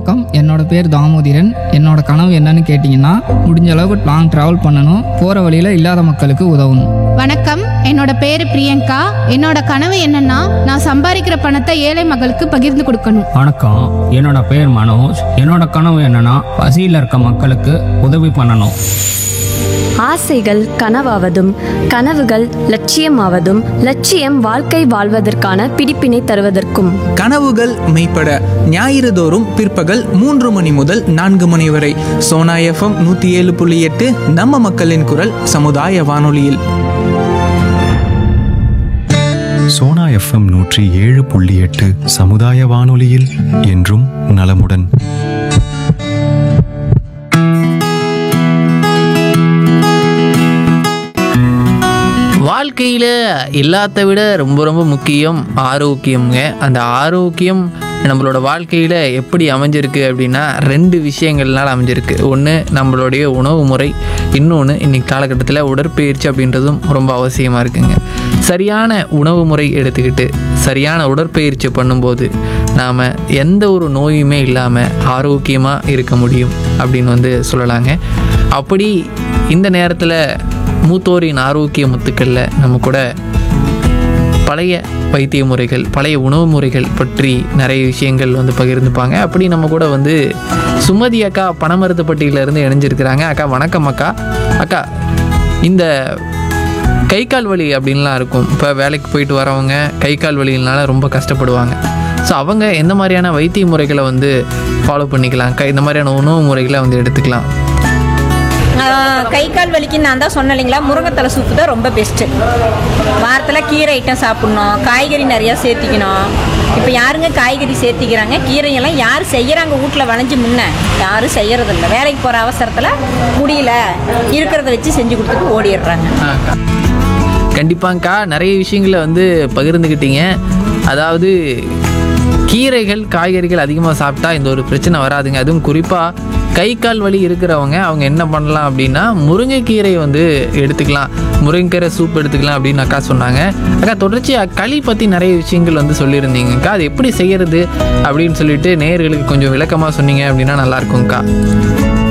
வணக்கம் என்னோட பேர் தாமோதிரன் என்னோட கனவு என்னன்னு கேட்டிங்கன்னா முடிஞ்ச அளவுக்கு லாங் ட்ராவல் பண்ணணும் போகிற வழியில் இல்லாத மக்களுக்கு உதவணும் வணக்கம் என்னோட பேரு பிரியங்கா என்னோட கனவு என்னன்னா நான் சம்பாதிக்கிற பணத்தை ஏழை மக்களுக்கு பகிர்ந்து கொடுக்கணும் வணக்கம் என்னோட பேர் மனோஜ் என்னோட கனவு என்னன்னா பசியில் இருக்க மக்களுக்கு உதவி பண்ணணும் ஆசைகள் கனவாவதும் கனவுகள் லட்சியமாவதும் லட்சியம் வாழ்க்கை வாழ்வதற்கான பிடிப்பினை தருவதற்கும் கனவுகள் மெய்ப்பட ஞாயிறு தோறும் பிற்பகல் மூன்று மணி முதல் நான்கு மணி வரை சோனா எஃப்எம் நூற்றி ஏழு புள்ளி எட்டு நம்ம மக்களின் குரல் சமுதாய வானொலியில் சோனா எஃப்எம் நூற்றி ஏழு புள்ளி எட்டு சமுதாய வானொலியில் என்றும் நலமுடன் வாழ்க்கையில் எல்லாத்த விட ரொம்ப ரொம்ப முக்கியம் ஆரோக்கியம்ங்க அந்த ஆரோக்கியம் நம்மளோட வாழ்க்கையில் எப்படி அமைஞ்சிருக்கு அப்படின்னா ரெண்டு விஷயங்கள்னால அமைஞ்சிருக்கு ஒன்று நம்மளுடைய உணவு முறை இன்னொன்று இன்றைக்கி காலகட்டத்தில் உடற்பயிற்சி அப்படின்றதும் ரொம்ப அவசியமாக இருக்குங்க சரியான உணவு முறை எடுத்துக்கிட்டு சரியான உடற்பயிற்சி பண்ணும்போது நாம் எந்த ஒரு நோயுமே இல்லாமல் ஆரோக்கியமாக இருக்க முடியும் அப்படின்னு வந்து சொல்லலாங்க அப்படி இந்த நேரத்தில் மூத்தோரின் ஆரோக்கிய முத்துக்களில் நம்ம கூட பழைய வைத்திய முறைகள் பழைய உணவு முறைகள் பற்றி நிறைய விஷயங்கள் வந்து பகிர்ந்துப்பாங்க அப்படி நம்ம கூட வந்து சுமதி அக்கா பணமருத்துப்பட்டியிலேருந்து இணைஞ்சிருக்கிறாங்க அக்கா வணக்கம் அக்கா அக்கா இந்த கை கால் வலி அப்படின்லாம் இருக்கும் இப்போ வேலைக்கு போயிட்டு வரவங்க கை கால் வலினால ரொம்ப கஷ்டப்படுவாங்க ஸோ அவங்க எந்த மாதிரியான வைத்திய முறைகளை வந்து ஃபாலோ பண்ணிக்கலாம் க இந்த மாதிரியான உணவு முறைகளை வந்து எடுத்துக்கலாம் ஆஹ் கை கால் வலிக்கு நான் தான் சொன்னேன் இல்லைங்களா முருங்கைத்தலை சூப்பு தான் ரொம்ப பெஸ்ட்டு வாரத்தில் கீரை ஐட்டம் சாப்பிட்ணும் காய்கறி நிறையா சேர்த்திக்கணும் இப்போ யாருங்க காய்கறி சேர்த்திக்கிறாங்க கீரையெல்லாம் யார் செய்கிறாங்க வீட்டில் வளைஞ்சு முன்ன யாரும் செய்யறதில்ல வேலைக்கு போகிற அவசரத்தில் முடியல இருக்கிறத வச்சு செஞ்சு கொடுத்துட்டு ஓடிடுறாங்க அக்கா கண்டிப்பாங்க்கா நிறைய விஷயங்களை வந்து பகிர்ந்துக்கிட்டீங்க அதாவது கீரைகள் காய்கறிகள் அதிகமாக சாப்பிட்டா இந்த ஒரு பிரச்சனை வராதுங்க அதுவும் குறிப்பாக கை கால் வலி இருக்கிறவங்க அவங்க என்ன பண்ணலாம் அப்படின்னா முருங்கைக்கீரை வந்து எடுத்துக்கலாம் முருங்கைக்கீரை சூப் எடுத்துக்கலாம் அப்படின்னு அக்கா சொன்னாங்க அக்கா தொடர்ச்சியாக களி பற்றி நிறைய விஷயங்கள் வந்து சொல்லியிருந்தீங்கக்கா அது எப்படி செய்யறது அப்படின்னு சொல்லிட்டு நேயர்களுக்கு கொஞ்சம் விளக்கமாக சொன்னீங்க அப்படின்னா நல்லா இருக்கும்க்கா